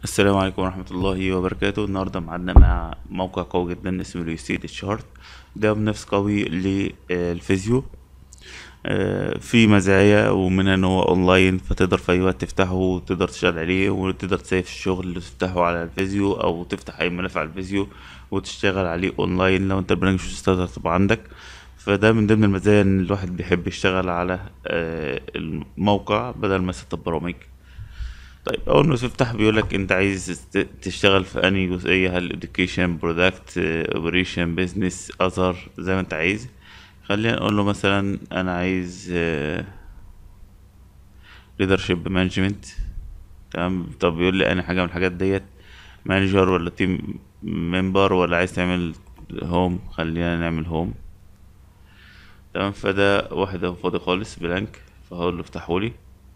السلام عليكم ورحمة الله وبركاته النهاردة معادنا مع موقع قوي جدا اسمه ريستيت شارت ده منافس قوي للفيزيو آه، في مزايا ومنها ان هو اونلاين فتقدر في اي وقت تفتحه وتقدر تشتغل عليه وتقدر تسيف الشغل اللي تفتحه على الفيزيو او تفتح اي ملف على الفيزيو وتشتغل عليه اونلاين لو انت البرنامج مش مستقدر تبقى عندك فده من ضمن المزايا ان الواحد بيحب يشتغل على آه، الموقع بدل ما يسطب برامج طيب اول ما تفتح بيقولك انت عايز ت- تشتغل في انهي جزئيه هل education product operation business other زي ما انت عايز خلينا نقول له مثلا انا عايز آه، leadership management تمام طب بيقول لي انا حاجه من الحاجات ديت مانجر ولا تيم ممبر ولا عايز تعمل هوم خلينا نعمل هوم تمام فده واحد اهو فاضي خالص بلانك فهقول له افتحولي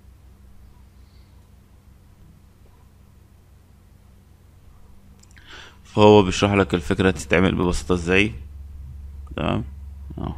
فهو بيشرح لك الفكرة تتعمل ببساطة ازاي تمام اه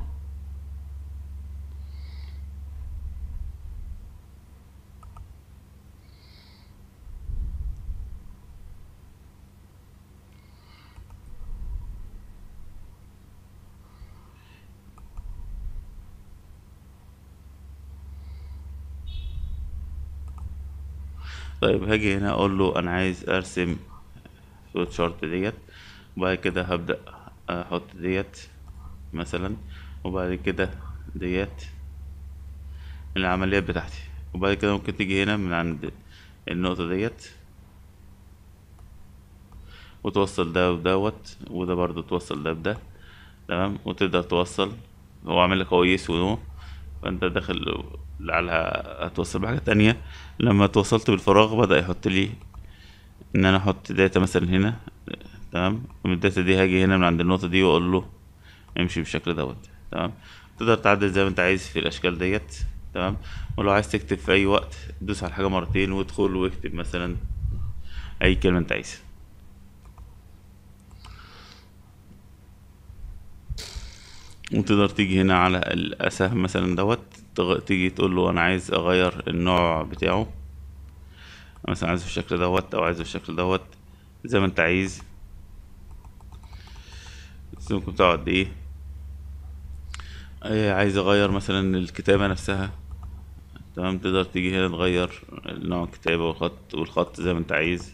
طيب هاجي هنا اقول له انا عايز ارسم فلوت شارت ديت وبعد كده هبدأ احط ديت مثلا وبعد كده ديت العمليات بتاعتي وبعد كده ممكن تيجي هنا من عند النقطة ديت وتوصل ده ودوت وده برضو توصل ده بده تمام وتقدر توصل هو عامل لك هو يس ونو فانت داخل على هتوصل بحاجة تانية لما توصلت بالفراغ بدأ يحط لي ان انا احط داتا مثلا هنا تمام من الداتا دي هاجي هنا من عند النقطة دي واقول له امشي بالشكل دوت تمام تقدر تعدل زي ما انت عايز في الاشكال ديت تمام ولو عايز تكتب في اي وقت دوس على الحاجة مرتين وادخل واكتب مثلا اي كلمة انت عايزها وتقدر تيجي هنا على السهم مثلا دوت تغ- تيجي تقول له انا عايز اغير النوع بتاعه مثلا عايزه بالشكل دوت او عايزه بالشكل دوت زي ما انت عايز السمك بتاعه قد ايه ايه عايز اغير مثلا الكتابة نفسها تمام تقدر تيجي هنا تغير نوع الكتابة والخط والخط زي ما انت عايز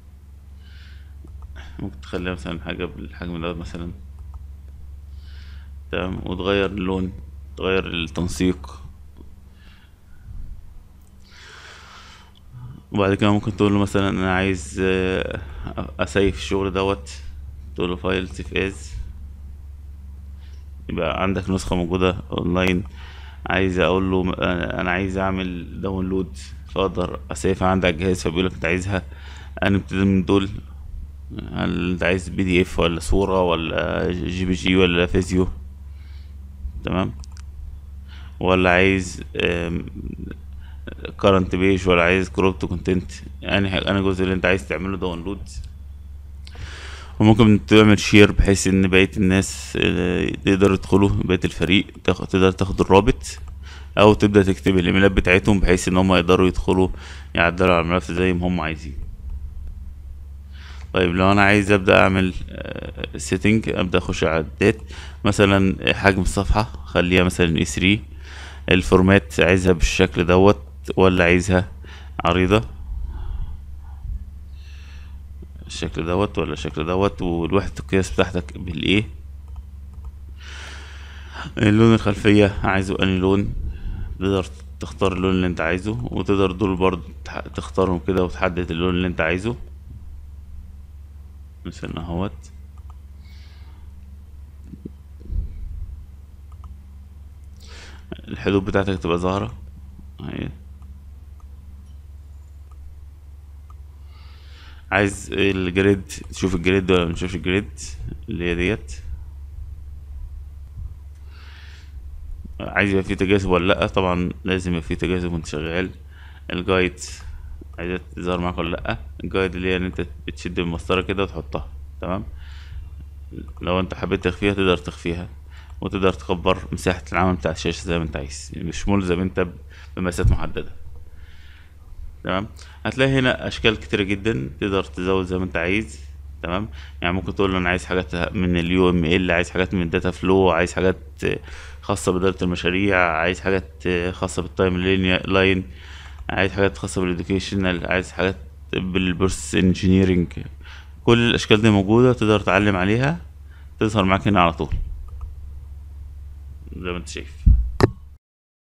ممكن تخليها مثلا حاجة بالحجم ده مثلا تمام وتغير اللون تغير التنسيق وبعد كده ممكن تقول له مثلا انا عايز آه، اسيف الشغل دوت تقول له فايل سيف از يبقى عندك نسخة موجودة اونلاين عايز اقول له م- انا أنا عايز اعمل داونلود فاقدر اسيفها عندي على الجهاز فبيقول لك انت عايزها انا ابتدي من دول هل انت عايز بي دي اف ولا صورة ولا جي بي جي ولا فيزيو تمام ولا عايز كارنت بيج ولا عايز كروبت كونتنت يعني انا الجزء اللي انت عايز تعمله داونلود وممكن تعمل شير بحيث ان بقية الناس آه، يقدروا يدخلوا بقية الفريق تاخ- تقدر تاخد الرابط او تبدأ تكتب الايميلات بتاعتهم بحيث ان هم يقدروا يدخلوا يعدلوا على الملف زي ما هم عايزين طيب لو انا عايز ابدا اعمل سيتنج ابدا اخش على الدات مثلا حجم الصفحه خليها مثلا اي 3 الفورمات عايزها بالشكل دوت ولا عايزها عريضه الشكل دوت ولا الشكل دوت والوحدة القياس بتاعتك بالايه اللون الخلفية عايزه انهي لون تقدر تختار اللون اللي انت عايزه وتقدر دول برضه تح- تختارهم كده وتحدد اللون اللي انت عايزه مثلا اهوت الحدود بتاعتك تبقى ظاهرة اهي عايز الجريد تشوف الجريد ولا متشوفش الجريد اللي هي ديت عايز يبقى فيه تجاذب ولا لأ طبعا لازم يبقى فيه تجاذب وانت شغال الجايد عايزة تظهر معاك ولا لأ الجايد اللي هي ان انت بتشد المسطرة كده وتحطها تمام لو انت حبيت تخفيها تقدر تخفيها وتقدر تكبر مساحة العمل بتاع الشاشة زي ما انت عايز مش ملزم انت بمقاسات محددة تمام هتلاقي هنا اشكال كتيرة جدا تقدر تزود زي ما انت عايز تمام يعني ممكن تقول له انا عايز حاجات من اليو ام ال عايز حاجات من الداتا فلو عايز حاجات خاصة بإدارة المشاريع عايز حاجات خاصة بالتايم لاين عايز حاجات خاصة بالإدوكيشنال عايز حاجات بالبروسيس انجينيرنج كل الأشكال دي موجودة تقدر تعلم عليها تظهر معاك هنا على طول زي ما انت شايف